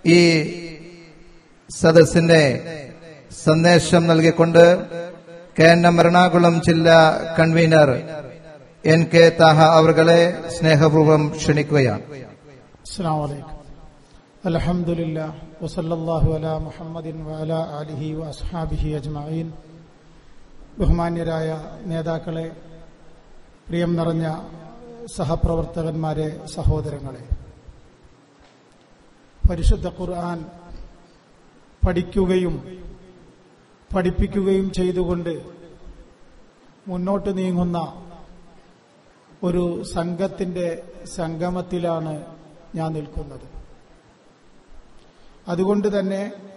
ഈ സദസ്സിന്റെ സന്ദേശം നൽകിക്കൊണ്ട് കെ എൻ എം എറണാകുളം ജില്ലാ കൺവീനർ എൻ കെ താഹ അവർകളെ സ്നേഹപൂർവ്വം ക്ഷണിക്കുകയാണ് السلام عليكم الحمد لله وصلى الله على محمد وعلى آله وأصحابه أجمعين ബഹുമാന്യരായ നേതാക്കളെ പ്രിയം നിറഞ്ഞ സഹപ്രവർത്തകന്മാരെ സഹോദരങ്ങളെ പരിശുദ്ധ ഖുർആൻ പഠിക്കുകയും പഠിപ്പിക്കുകയും ചെയ്തുകൊണ്ട് മുന്നോട്ട് നീങ്ങുന്ന ഒരു സംഘത്തിന്റെ സംഗമത്തിലാണ് ഞാൻ നിൽക്കുന്നത് അതുകൊണ്ട് തന്നെ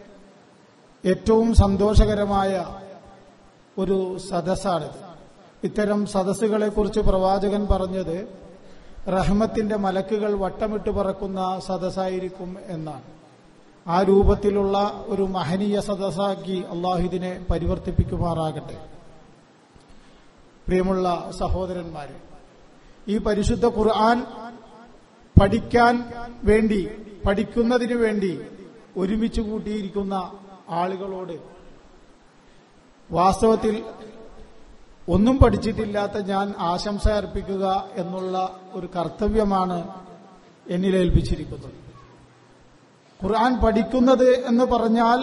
ഏറ്റവും സന്തോഷകരമായ ഒരു സദസ്സാണിത് ഇത്തരം സദസ്സുകളെ കുറിച്ച് പ്രവാചകൻ പറഞ്ഞത് റഹ്മത്തിന്റെ മലക്കുകൾ വട്ടമിട്ട് പറക്കുന്ന സദസ്സായിരിക്കും എന്നാണ് ആ രൂപത്തിലുള്ള ഒരു മഹനീയ സദസ്സാക്കി അള്ളാഹു ഇതിനെ പരിവർത്തിപ്പിക്കുമാറാകട്ടെ പ്രിയമുള്ള സഹോദരന്മാരെ ഈ പരിശുദ്ധ ഖുർആൻ പഠിക്കാൻ വേണ്ടി പഠിക്കുന്നതിന് വേണ്ടി ഒരുമിച്ച് കൂട്ടിയിരിക്കുന്ന ആളുകളോട് വാസ്തവത്തിൽ ഒന്നും പഠിച്ചിട്ടില്ലാത്ത ഞാൻ ആശംസ അർപ്പിക്കുക എന്നുള്ള ഒരു കർത്തവ്യമാണ് എന്നിൽ ഏൽപ്പിച്ചിരിക്കുന്നത് ഖുർആൻ പഠിക്കുന്നത് എന്ന് പറഞ്ഞാൽ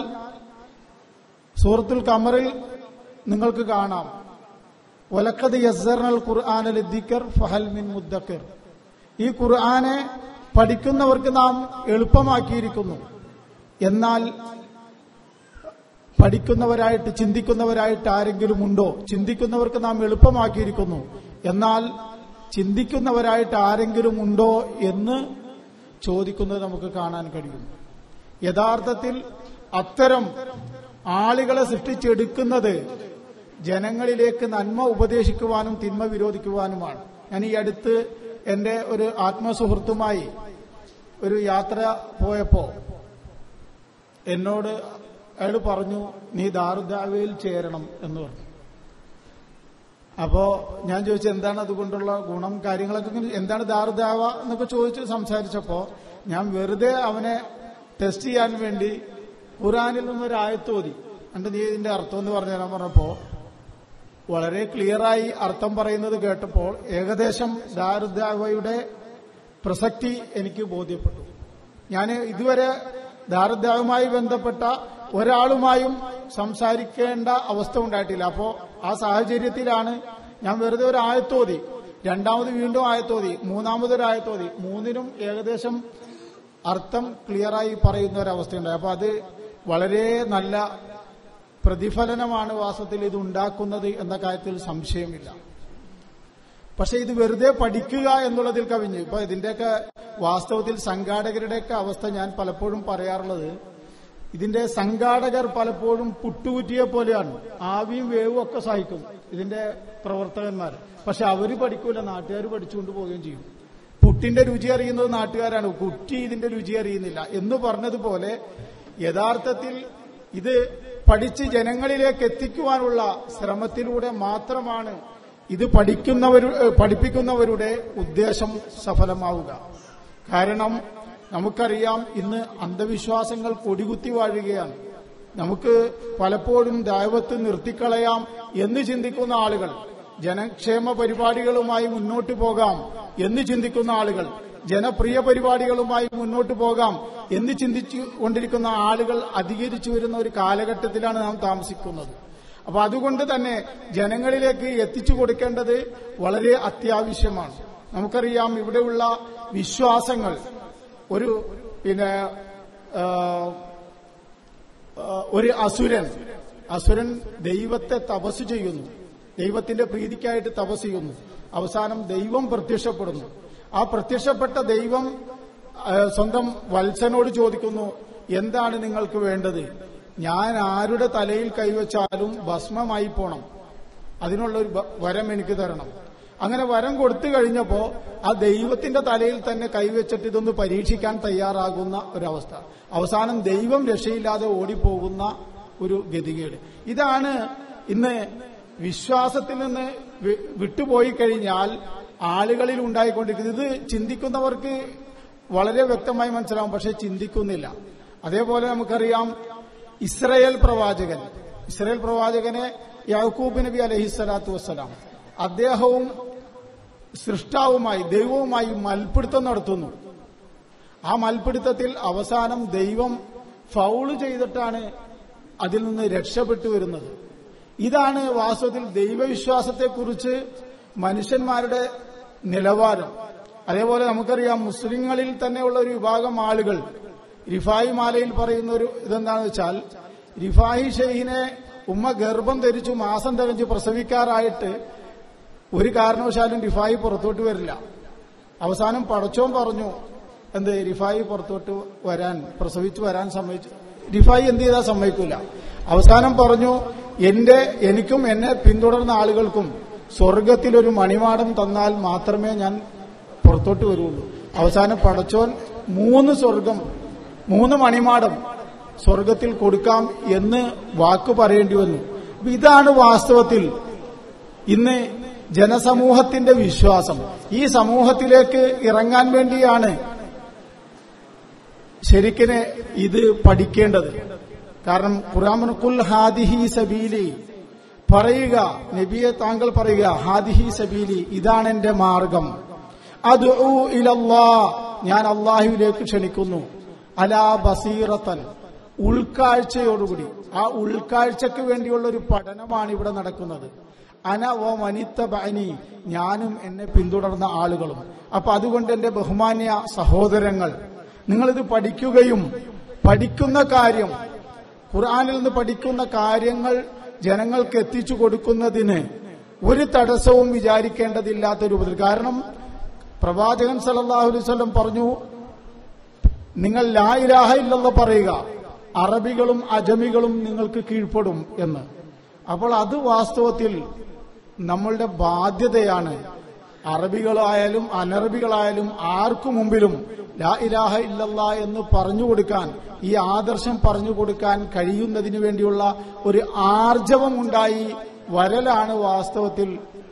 സൂറത്തുൽ കമറിൽ നിങ്ങൾക്ക് കാണാം ഒലക്കത് യസർണൽ ഖുർആൻ ദിക്കർ ഫഹൽ മിൻ മുദ്ദക്കർ ഈ ഖുർആനെ പഠിക്കുന്നവർക്ക് നാം എളുപ്പമാക്കിയിരിക്കുന്നു എന്നാൽ പഠിക്കുന്നവരായിട്ട് ചിന്തിക്കുന്നവരായിട്ട് ആരെങ്കിലും ഉണ്ടോ ചിന്തിക്കുന്നവർക്ക് നാം എളുപ്പമാക്കിയിരിക്കുന്നു എന്നാൽ ചിന്തിക്കുന്നവരായിട്ട് ആരെങ്കിലും ഉണ്ടോ എന്ന് ചോദിക്കുന്നത് നമുക്ക് കാണാൻ കഴിയും യഥാർത്ഥത്തിൽ അത്തരം ആളുകളെ സൃഷ്ടിച്ചെടുക്കുന്നത് ജനങ്ങളിലേക്ക് നന്മ ഉപദേശിക്കുവാനും തിന്മ വിരോധിക്കുവാനുമാണ് ഞാൻ ഈ അടുത്ത് എന്റെ ഒരു ആത്മസുഹൃത്തുമായി ഒരു യാത്ര പോയപ്പോ എന്നോട് അയാൾ പറഞ്ഞു നീ ദാറുദാവയിൽ ചേരണം എന്ന് പറഞ്ഞു അപ്പോ ഞാൻ ചോദിച്ചു എന്താണ് അതുകൊണ്ടുള്ള ഗുണം കാര്യങ്ങളൊക്കെ ഇങ്ങനെ എന്താണ് ദാറുദാവ എന്നൊക്കെ ചോദിച്ച് സംസാരിച്ചപ്പോ ഞാൻ വെറുതെ അവനെ ടെസ്റ്റ് ചെയ്യാൻ വേണ്ടി ഖുറാനിൽ നിന്നൊരു ആയത്തോതി എന്നിട്ട് നീ ഇതിന്റെ അർത്ഥം എന്ന് പറഞ്ഞു തരാൻ പറഞ്ഞപ്പോ വളരെ ക്ലിയറായി അർത്ഥം പറയുന്നത് കേട്ടപ്പോൾ ഏകദേശം ദാരുദ്ദാവയുടെ പ്രസക്തി എനിക്ക് ബോധ്യപ്പെട്ടു ഞാൻ ഇതുവരെ ദാരുദ്ദാവുമായി ബന്ധപ്പെട്ട ഒരാളുമായും സംസാരിക്കേണ്ട അവസ്ഥ ഉണ്ടായിട്ടില്ല അപ്പോ ആ സാഹചര്യത്തിലാണ് ഞാൻ വെറുതെ ഒരു ആയത്തോതി രണ്ടാമത് വീണ്ടും ആയത്തോതി മൂന്നാമതൊരു ആയത്തോതി മൂന്നിനും ഏകദേശം അർത്ഥം ക്ലിയറായി പറയുന്ന ഒരവസ്ഥയുണ്ടായി അപ്പൊ അത് വളരെ നല്ല പ്രതിഫലനമാണ് വാസ്തവത്തിൽ ഇത് ഉണ്ടാക്കുന്നത് എന്ന കാര്യത്തിൽ സംശയമില്ല പക്ഷെ ഇത് വെറുതെ പഠിക്കുക എന്നുള്ളതിൽ കവിഞ്ഞു ഇപ്പൊ ഇതിന്റെയൊക്കെ വാസ്തവത്തിൽ സംഘാടകരുടെയൊക്കെ അവസ്ഥ ഞാൻ പലപ്പോഴും പറയാറുള്ളത് ഇതിന്റെ സംഘാടകർ പലപ്പോഴും പുട്ടുകുറ്റിയെ പോലെയാണ് ആവിയും വേവും ഒക്കെ സഹിക്കും ഇതിന്റെ പ്രവർത്തകന്മാർ പക്ഷെ അവര് പഠിക്കൂല നാട്ടുകാർ പഠിച്ചുകൊണ്ട് പോവുകയും ചെയ്യും പുട്ടിന്റെ രുചി അറിയുന്നത് നാട്ടുകാരാണ് കുട്ടി ഇതിന്റെ രുചി അറിയുന്നില്ല എന്ന് പറഞ്ഞതുപോലെ യഥാർത്ഥത്തിൽ ഇത് പഠിച്ച് ജനങ്ങളിലേക്ക് എത്തിക്കുവാനുള്ള ശ്രമത്തിലൂടെ മാത്രമാണ് ഇത് പഠിക്കുന്നവരു പഠിപ്പിക്കുന്നവരുടെ ഉദ്ദേശം സഫലമാവുക കാരണം നമുക്കറിയാം ഇന്ന് അന്ധവിശ്വാസങ്ങൾ കൊടികുത്തി വാഴുകയാണ് നമുക്ക് പലപ്പോഴും ദൈവത്ത് നിർത്തിക്കളയാം എന്ന് ചിന്തിക്കുന്ന ആളുകൾ ജനക്ഷേമ പരിപാടികളുമായി മുന്നോട്ട് പോകാം എന്ന് ചിന്തിക്കുന്ന ആളുകൾ ജനപ്രിയ പരിപാടികളുമായി മുന്നോട്ട് പോകാം എന്ന് ചിന്തിച്ചു കൊണ്ടിരിക്കുന്ന ആളുകൾ അധികരിച്ചു വരുന്ന ഒരു കാലഘട്ടത്തിലാണ് നാം താമസിക്കുന്നത് അപ്പൊ അതുകൊണ്ട് തന്നെ ജനങ്ങളിലേക്ക് എത്തിച്ചു കൊടുക്കേണ്ടത് വളരെ അത്യാവശ്യമാണ് നമുക്കറിയാം ഇവിടെയുള്ള വിശ്വാസങ്ങൾ ഒരു പിന്നെ ഒരു അസുരൻ അസുരൻ ദൈവത്തെ തപസ് ചെയ്യുന്നു ദൈവത്തിന്റെ പ്രീതിക്കായിട്ട് തപസ് ചെയ്യുന്നു അവസാനം ദൈവം പ്രത്യക്ഷപ്പെടുന്നു ആ പ്രത്യക്ഷപ്പെട്ട ദൈവം സ്വന്തം വത്സനോട് ചോദിക്കുന്നു എന്താണ് നിങ്ങൾക്ക് വേണ്ടത് ഞാൻ ആരുടെ തലയിൽ കൈവച്ചാലും ഭസ്മമായി പോണം അതിനുള്ള ഒരു വരം എനിക്ക് തരണം അങ്ങനെ വരം കൊടുത്തു കഴിഞ്ഞപ്പോ ആ ദൈവത്തിന്റെ തലയിൽ തന്നെ കൈവച്ചിട്ട് ഇതൊന്ന് പരീക്ഷിക്കാൻ തയ്യാറാകുന്ന ഒരവസ്ഥ അവസാനം ദൈവം രക്ഷയില്ലാതെ ഓടിപ്പോകുന്ന ഒരു ഗതികേട് ഇതാണ് ഇന്ന് വിശ്വാസത്തിൽ നിന്ന് വിട്ടുപോയി കഴിഞ്ഞാൽ ആളുകളിൽ ഉണ്ടായിക്കൊണ്ടിരിക്കുന്നത് ഇത് ചിന്തിക്കുന്നവർക്ക് വളരെ വ്യക്തമായി മനസ്സിലാവും പക്ഷെ ചിന്തിക്കുന്നില്ല അതേപോലെ നമുക്കറിയാം ഇസ്രയേൽ പ്രവാചകൻ ഇസ്രയേൽ പ്രവാചകനെ യാക്കൂബ് നബി അലഹിസ്വലാത്തു വസ്സലാം അദ്ദേഹവും സൃഷ്ടാവുമായി ദൈവവുമായി മൽപിടുത്തം നടത്തുന്നു ആ മൽപിടുത്തത്തിൽ അവസാനം ദൈവം ഫൗള് ചെയ്തിട്ടാണ് അതിൽ നിന്ന് രക്ഷപ്പെട്ടു വരുന്നത് ഇതാണ് വാസ്തവത്തിൽ ദൈവവിശ്വാസത്തെക്കുറിച്ച് മനുഷ്യന്മാരുടെ നിലവാരം അതേപോലെ നമുക്കറിയാം മുസ്ലിങ്ങളിൽ തന്നെയുള്ള ഒരു വിഭാഗം ആളുകൾ റിഫായി മാലയിൽ പറയുന്ന ഒരു ഇതെന്താണെന്ന് വെച്ചാൽ റിഫായി ഷെയ്ഹിനെ ഉമ്മ ഗർഭം ധരിച്ചു മാസം തികഞ്ഞ് പ്രസവിക്കാറായിട്ട് ഒരു കാരണവശാലും റിഫായി പുറത്തോട്ട് വരില്ല അവസാനം പടച്ചോൻ പറഞ്ഞു എന്ത് റിഫായി പുറത്തോട്ട് വരാൻ പ്രസവിച്ചു വരാൻ സമ്മതിച്ചു റിഫായി എന്ത് ചെയ്താൽ സമ്മതിക്കില്ല അവസാനം പറഞ്ഞു എന്റെ എനിക്കും എന്നെ പിന്തുടർന്ന ആളുകൾക്കും സ്വർഗത്തിൽ ഒരു മണിമാടം തന്നാൽ മാത്രമേ ഞാൻ പുറത്തോട്ട് വരുള്ളൂ അവസാനം പടച്ചോൻ മൂന്ന് സ്വർഗം മൂന്ന് മണിമാടം സ്വർഗത്തിൽ കൊടുക്കാം എന്ന് വാക്ക് പറയേണ്ടി വന്നു അപ്പൊ ഇതാണ് വാസ്തവത്തിൽ ഇന്ന് ജനസമൂഹത്തിന്റെ വിശ്വാസം ഈ സമൂഹത്തിലേക്ക് ഇറങ്ങാൻ വേണ്ടിയാണ് ശരിക്കിന് ഇത് പഠിക്കേണ്ടത് കാരണം ഖുറാമൻ കുൽ ഹാദിഹി സബീലി പറയുക നബിയെ താങ്കൾ പറയുക ഹാദിഹി സബീലി ഇതാണ് എന്റെ മാർഗം അത് ഇലല്ലാ ഞാൻ അള്ളാഹുവിലേക്ക് ക്ഷണിക്കുന്നു അലാ ബസീറത്തൻ ഉൾക്കാഴ്ചയോടുകൂടി ആ ഉൾക്കാഴ്ചക്ക് വേണ്ടിയുള്ള ഒരു പഠനമാണ് ഇവിടെ നടക്കുന്നത് അന ഓ മനിത്ത ബനി ഞാനും എന്നെ പിന്തുടർന്ന ആളുകളും അപ്പൊ അതുകൊണ്ട് എന്റെ ബഹുമാന്യ സഹോദരങ്ങൾ നിങ്ങളിത് പഠിക്കുകയും പഠിക്കുന്ന കാര്യം ഖുർആാനിൽ നിന്ന് പഠിക്കുന്ന കാര്യങ്ങൾ ജനങ്ങൾക്ക് എത്തിച്ചു കൊടുക്കുന്നതിന് ഒരു തടസ്സവും വിചാരിക്കേണ്ടതില്ലാത്ത രൂപത്തിൽ കാരണം പ്രവാചകൻ സല്ലല്ലാഹു അലൈഹി വസല്ലം പറഞ്ഞു നിങ്ങൾ ലാ ഇലാഹ ഇല്ലെന്ന് പറയുക അറബികളും അജമികളും നിങ്ങൾക്ക് കീഴ്പ്പെടും എന്ന് അപ്പോൾ അത് വാസ്തവത്തിൽ നമ്മളുടെ ബാധ്യതയാണ് അറബികളായാലും അനറബികളായാലും ആർക്കു മുമ്പിലും ലാ ഇലാഹ ഇല്ലല്ല എന്ന് പറഞ്ഞു കൊടുക്കാൻ ഈ ആദർശം പറഞ്ഞു കൊടുക്കാൻ കഴിയുന്നതിന് വേണ്ടിയുള്ള ഒരു ആർജവം ഉണ്ടായി വരലാണ് വാസ്തവത്തിൽ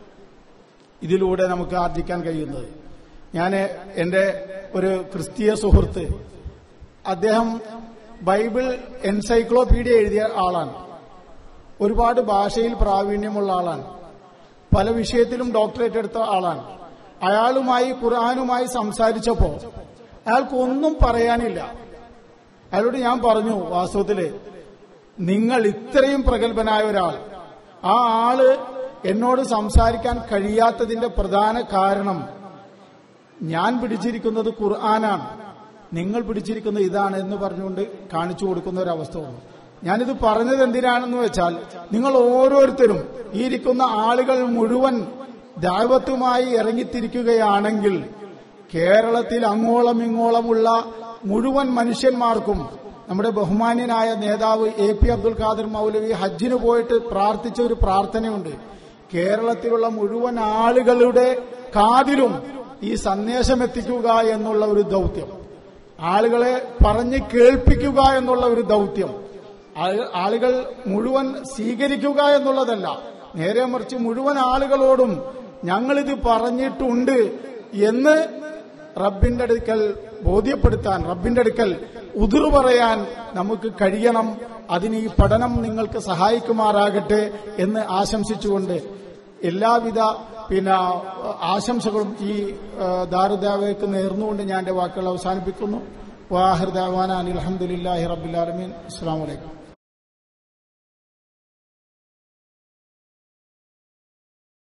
ഇതിലൂടെ നമുക്ക് ആർജിക്കാൻ കഴിയുന്നത് ഞാൻ എൻ്റെ ഒരു ക്രിസ്തീയ സുഹൃത്ത് അദ്ദേഹം ബൈബിൾ എൻസൈക്ലോപീഡിയ എഴുതിയ ആളാണ് ഒരുപാട് ഭാഷയിൽ പ്രാവീണ്യമുള്ള ആളാണ് പല വിഷയത്തിലും ഡോക്ടറേറ്റ് എടുത്ത ആളാണ് അയാളുമായി ഖുർആാനുമായി സംസാരിച്ചപ്പോ അയാൾക്ക് ഒന്നും പറയാനില്ല അയാളോട് ഞാൻ പറഞ്ഞു വാസ്തവത്തില് നിങ്ങൾ ഇത്രയും പ്രഗത്ഭനായ ഒരാൾ ആ ആള് എന്നോട് സംസാരിക്കാൻ കഴിയാത്തതിന്റെ പ്രധാന കാരണം ഞാൻ പിടിച്ചിരിക്കുന്നത് ഖുർആനാണ് നിങ്ങൾ പിടിച്ചിരിക്കുന്ന ഇതാണ് എന്ന് പറഞ്ഞുകൊണ്ട് കാണിച്ചു കൊടുക്കുന്ന ഒരു അവസ്ഥ വന്നു ഞാനിത് പറഞ്ഞത് എന്തിനാണെന്ന് വെച്ചാൽ നിങ്ങൾ ഓരോരുത്തരും ഈ ഇരിക്കുന്ന ആളുകൾ മുഴുവൻ ദൈവത്തുമായി ഇറങ്ങിത്തിരിക്കുകയാണെങ്കിൽ കേരളത്തിൽ അങ്ങോളം ഇങ്ങോളമുള്ള മുഴുവൻ മനുഷ്യന്മാർക്കും നമ്മുടെ ബഹുമാന്യനായ നേതാവ് എ പി അബ്ദുൽ ഖാദർ മൗലവി ഹജ്ജിന് പോയിട്ട് പ്രാർത്ഥിച്ച ഒരു പ്രാർത്ഥനയുണ്ട് കേരളത്തിലുള്ള മുഴുവൻ ആളുകളുടെ കാതിലും ഈ സന്ദേശം എത്തിക്കുക എന്നുള്ള ഒരു ദൗത്യം ആളുകളെ പറഞ്ഞ് കേൾപ്പിക്കുക എന്നുള്ള ഒരു ദൗത്യം ആള് ആളുകൾ മുഴുവൻ സ്വീകരിക്കുക എന്നുള്ളതല്ല നേരെ മറിച്ച് മുഴുവൻ ആളുകളോടും ഞങ്ങളിത് പറഞ്ഞിട്ടുണ്ട് എന്ന് റബ്ബിന്റെ അടുക്കൽ ബോധ്യപ്പെടുത്താൻ റബ്ബിന്റെ അടുക്കൽ ഉതിർ പറയാൻ നമുക്ക് കഴിയണം അതിന് ഈ പഠനം നിങ്ങൾക്ക് സഹായിക്കുമാറാകട്ടെ എന്ന് ആശംസിച്ചുകൊണ്ട് എല്ലാവിധ പിന്നെ ആശംസകളും ഈ ദാറുദേവയ്ക്ക് നേർന്നുകൊണ്ട് ഞാൻ എന്റെ വാക്കുകൾ അവസാനിപ്പിക്കുന്നു വാഹിർ ദേവാന അനിൽ അലഹമുല്ലാഹി റബ്ബുലാലമീൻ അസ്സാം വലൈക്കും